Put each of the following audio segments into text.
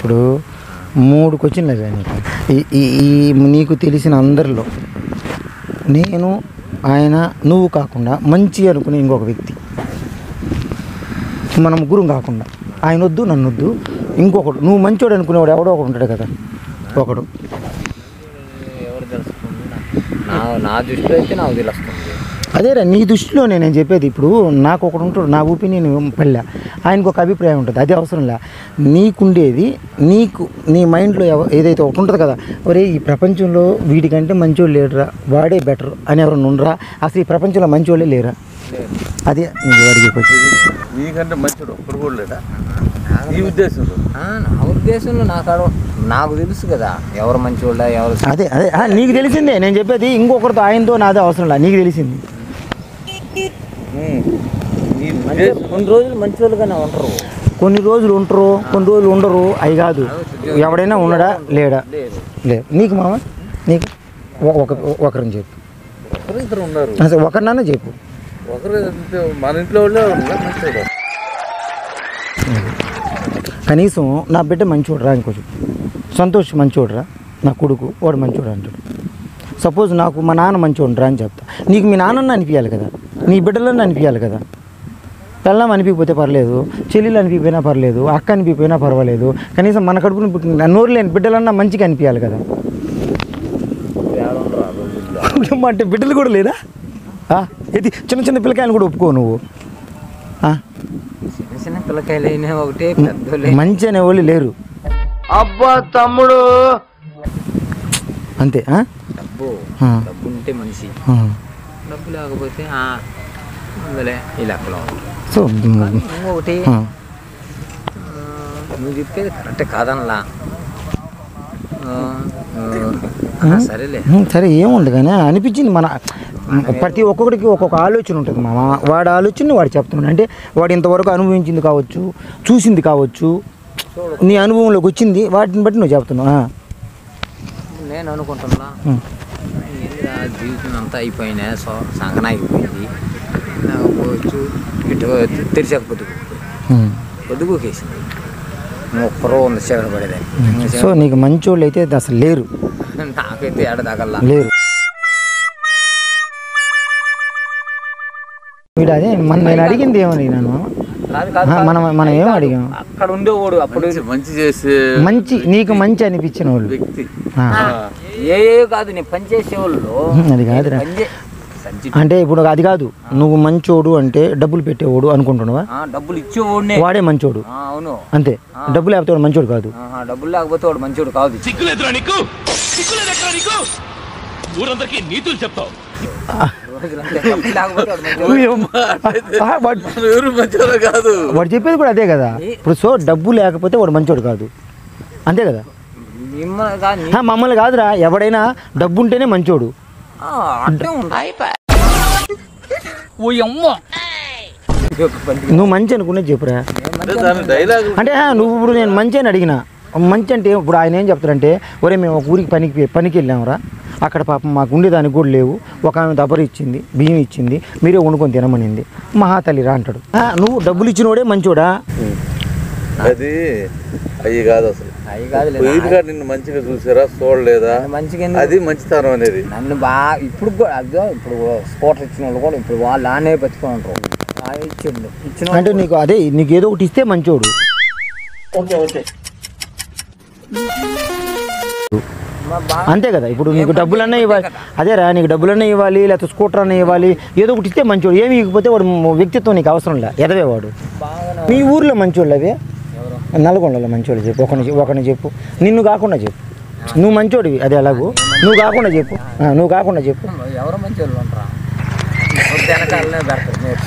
ఇప్పుడు మూడు క్వశ్చన్లు అవే నీకు ఈ- ఈ ఈ నీకు తెలిసిన అందరిలో నేను ఆయన నువ్వు కాకుండా మంచి అనుకునే ఇంకొక వ్యక్తి మన ముగ్గురం కాకుండా ఆయన వద్దు నన్ను వద్దు ఇంకొకడు నువ్వు మంచోడు అనుకునేవాడు ఎవడో ఒకడు ఉంటాడు కదా ఒకడు ఎవరు తెలుస్తుంది నా నా దృష్టిలో అయితే నాకు తెలుస్తుంది అదేరా నీ దృష్టిలో నేను చెప్పేది ఇప్పుడు నాకు ఒకడు ఉంటాడు నా ఒపీనియన్ పల్లె ఆయనకు ఒక అభిప్రాయం ఉంటుంది అది అవసరంలే నీకుండేది నీకు నీ మైండ్లో ఎవ ఏదైతే ఒకటి ఉంటుంది కదా ఒరే ఈ ప్రపంచంలో వీడికంటే మంచోళ్ళు లేడురా వాడే బెటర్ అని ఎవరైనా ఉండరా అసలు ఈ ప్రపంచంలో మంచోళ్ళే లేరా అదే నీకు అడిగే క్వశ్చన్ నీకంటే మంచిడు ఒక్కడు కూడా లేడా ఈ ఉద్దేశంలో ఆ, నా ఉద్దేశంలో నాకు అడవ నాకు తెలుసు కదా ఎవరు మంచివాళ్ళ ఎవరు అదే అదే ఆ, నీకు తెలిసిందే నేను చెప్పేది ఇంకొకరితో ఆయనతో నాదే అవసరం లే నీకు తెలిసింది ఉమ్. నీ మంచి ఉద్దేశం కొన్ని రోజులు మంచివాళ్ళుగానే ఉంటారు కొన్ని రోజులు ఉంటారు కొన్ని రోజులు ఉండరు అవి కాదు ఎవడైనా ఉన్నాడా లేడా లేదు లేదు నీకు మామ నీకు ఒ- ఒక ఒకరిని చెప్పు ఒకరు ఇద్దరు ఉన్నారు అసలు ఒకరినన్నా చెప్పు ఒకరు అంటే మన ఇంట్లో వాళ్ళే ఉన్నారు మంచివాడు కనీసం నా బిడ్డ మంచివాడు రా ఇంకొంచెం సంతోష్ మంచివాడు రా నా కొడుకు వాడు మంచివాడు అంటాడు సపోజ్ నాకు మా నాన్న మంచివాడు రా అని చెప్తా నీకు మీ నాన్నన్న అనిపించాలి కదా నీ బిడ్డలన్నా అనిపించాలి కదా పెళ్ళం అనిపించకపోతే పర్లేదు చెల్లెలు అనిపించిపోయినా పర్లేదు అక్క అనిపించిపోయినా పర్వాలేదు కనీసం మన కడుపుని పుట్టిన నోరు లేని బిడ్డలన్నా మంచిగా అనిపించాలి కదా ఉండరు ఆ రోజుల్లో అంటే బిడ్డలు కూడా లేదా ఆ, ఇది చిన్న చిన్న పిల్లకాయలు కూడా ఒప్పుకో నువ్వు ఆ, చిన్న చిన్న పిల్లకాయలు అయినా ఒకటే పెద్దోళ్ళే మంచి అనేవాళ్ళు లేరు అబ్బా తమ్ముడు అంతే ఆ? డబ్బు ఆ. డబ్బు ఉంటే మనిషి ఆ. డబ్బు లేకపోతే ఆ, ఉందిలే ఈ లెక్కలో ఉంటుంది. సో మ్, ఇంకొకటి ఆ. ఆ, నువ్వు చెప్పేది కరెక్ట్ కాదనలా ఆ, ఆ, సరేలే మ్, సరే ఏముంది కానీ అనిపించింది మన ప్రతి ఒక్కొక్కడికి ఒక్కొక్క ఆలోచన ఉంటుంది మామ వాడి ఆలోచన వాడు చెప్తున్నాడు అంటే వాడు ఇంతవరకు అనుభవించింది కావచ్చు చూసింది కావచ్చు నీ అనుభవంలోకి వచ్చింది వాటిని బట్టి నువ్వు చెప్తున్నావు ఆ. నేను అనుకుంటున్నా ఉమ్. ఏందిరా జీవితం అంతా అయిపోయినా సో సంగన అయిపోయింది నాకు పోవచ్చు ఇటు తెరిచాక పొద్దుకు ఉమ్. పొద్దుగుకేసింది ఒక్కరో ఉంది చీకటి పడేదాన్ని సో నీకు మంచోళ్ళు అయితే అసలు లేరు నాకైతే ఏడ తగల్లా లేరు వీడు అదే మన నేను అడిగింది ఏమని నన్ను కాదు కాదు ఆ, మనం మనం ఏం కాదు. అడిగాం అక్కడ ఉండేవాడు అప్పుడు మంచి మంచి చేసే మంచి నీకు మంచి అనిపించిన వాళ్ళు వ్యక్తి ఆ. ఏ ఏ కాదు నేను పని చేసేవాళ్ళు అది కాదురా. పని చే- సంచి అంటే ఇప్పుడు అది కాదు నువ్వు మంచోడు అంటే డబ్బులు పెట్టేవాడు అనుకుంటున్నావా ఆ, డబ్బులు ఇచ్చేవాడినే వాడే మంచోడు ఆ, అవును అంతే డబ్బులు లేకపోతే వాడు మంచోడు కాదు ఆహా, డబ్బులు లేకపోతే వాడు మంచోడు కాదు సిగ్గులేదురా నీకు సిగ్గులేదెక్కడా నీకు ఊరందరికీ నీతులు చెప్తావు రోజులంతా డబ్బులు లేకపోతే వాడు మంచోడు ఆ, వాడు మనం ఎవరు మంచివారు కాదు వాడు చెప్పేది కూడా అదే కదా ఇప్పుడు సో డబ్బు లేకపోతే వాడు మంచోడు కాదు అంతే కదా మిమ్మల్ని కానీ ఆ, మమ్మల్ని కాదురా ఎవడైనా డబ్బు ఉంటేనే మంచోడు ఆ, అట్టే ఉంటాయి నువ్వు మంచి అనుకునేది చెప్పురా అంటే దాని డైలాగ్ అంటే ఆ, నువ్వు ఇప్పుడు నేను మంచి అని అడిగిన మంచి అంటే ఇప్పుడు ఆయన ఏం చెప్తారంటే ఒరే మేము ఒక ఊరికి పనికి పనికి వెళ్ళామురా అక్కడ పాపం మాకు ఉండేదానికి కూడా లేవు ఒక ఆమె దబ్బరు ఇచ్చింది బియ్యం ఇచ్చింది మీరే వండుకొని తినమనింది మహాతల్లి రా అంటాడు ఆ, నువ్వు డబ్బులు ఇచ్చినోడే మంచోడా అది అయ్యి కాదు అసలు అవి కాదులే పోయిగా నిన్ను మంచిగా చూసారా చూడలేదా నన్ను మంచిగా ఎందుకు- అది మంచితనం అనేది నన్ను బాగా ఇప్పుడు కూడా అదో ఇప్పుడు స్కూటర్ ఇచ్చిన వాళ్ళు కూడా ఇప్పుడు వాళ్ళు ఆనే బతుకుని ఉంటారు ఆ ఇచ్చిండు ఇచ్చిన అంటే నీకు అదే నీకు ఏదో ఒకటి ఇస్తే మంచోడు మా బా- అంతే కదా ఇప్పుడు నీకు డబ్బులన్నా ఇవ్వాలి అదేరా నీకు డబ్బులన్నా ఇవ్వాలి లేకపోతే స్కూటర్ అన్నా ఇవ్వాలి ఏదో ఒకటి ఇస్తే మంచోడు ఏమి ఇవ్వకపోతే వాడు మ- వ్యక్తిత్వం నీకు అవసరం లే ఎదవే వాడు బాగానే మీ ఊర్లో మంచోళ్ళు అవే ఎవరు నల్గొండలో మంచోళ్ళు చెప్పు ఒకని ఒకని చెప్పు నిన్ను కాకుండా చెప్పు నువ్వు మంచోడివి అది ఎలాగూ నువ్వు కాకుండా చెప్పు ఆ, నువ్వు కాకుండా చెప్పు ఎవరు మంచి వాళ్ళు ఉంటారా ఇప్పుడు వెనకాలనే పెడతారు నేర్పు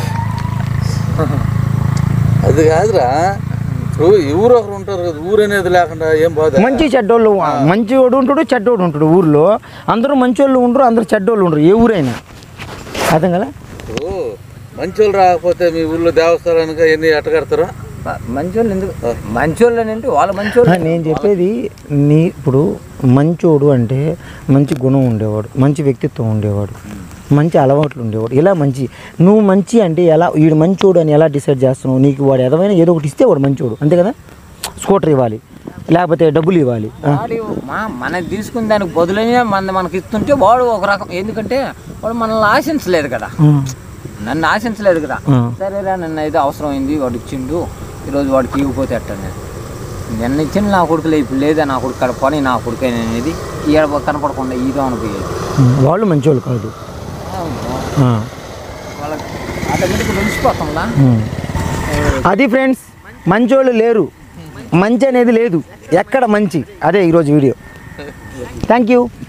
అది కాదురా ఇప్పుడు ఎవరు ఒకరు ఉంటారు కదా ఊరు అనేది లేకుండా ఏం బాధ మంచి చెడ్డోళ్ళు మంచివాడు ఉంటాడు చెడ్డోడు ఉంటాడు ఊర్లో అందరూ మంచోళ్ళు ఉండరు అందరూ చెడ్డోళ్ళు ఉండరు ఏ ఊరైనా అర్థం కదా ఇప్పుడు మంచి వాళ్ళు రాకపోతే మీ ఊర్లో దేవస్థానానికి ఎన్ని ఎట్టగడతారా మంచి వాళ్ళు ఎందుకు మంచి వాళ్ళు అంటే వాళ్ళు మంచి ఆ, నేను చెప్పేది నీ ఇప్పుడు మంచోడు అంటే మంచి గుణం ఉండేవాడు మంచి వ్యక్తిత్వం ఉండేవాడు మంచి అలవాట్లు ఉండేవాడు ఇలా మంచి నువ్వు మంచి అంటే ఎలా వీడు మంచోడు అని ఎలా డిసైడ్ చేస్తున్నావు నీకు వాడు ఎదవైనా ఏదో ఒకటి ఇస్తే వాడు మంచోడు అంతే కదా స్కూటర్ ఇవ్వాలి లేకపోతే డబ్బులు ఇవ్వాలి ఆ, వాడు మా మనం తీసుకున్న దానికి బదులైన మన మనకి ఇస్తుంటే వాడు ఒక రకం ఎందుకంటే వాడు మనల్ని ఆశించలేదు కదా ఆ, నన్ను ఆశించలేదు కదా ఆ. సరేరా నన్ను అయితే అవసరం అయింది వాడు ఇచ్చిండు ఈరోజు వాడికి ఇవ్వకపోతే అట్ట నేను నిన్న ఇచ్చిన నా కొడుకులే ఇప్పుడు లేదా నా కొడుకు కడ పని నా కొడుకు అనేది ఈడ కనపడకుండా ఈదో అనిపోయేది ఉమ్, వాళ్ళు మంచోళ్ళు కాదు ఆ, వాళ్ళకి ఆటోమేటిక్ తెలిసిపోతుందా ఉమ్. అది ఫ్రెండ్స్ మంచోళ్ళు లేరు మంచి అనేది లేదు ఎక్కడ మంచి అదే ఈరోజు వీడియో థ్యాంక్ యూ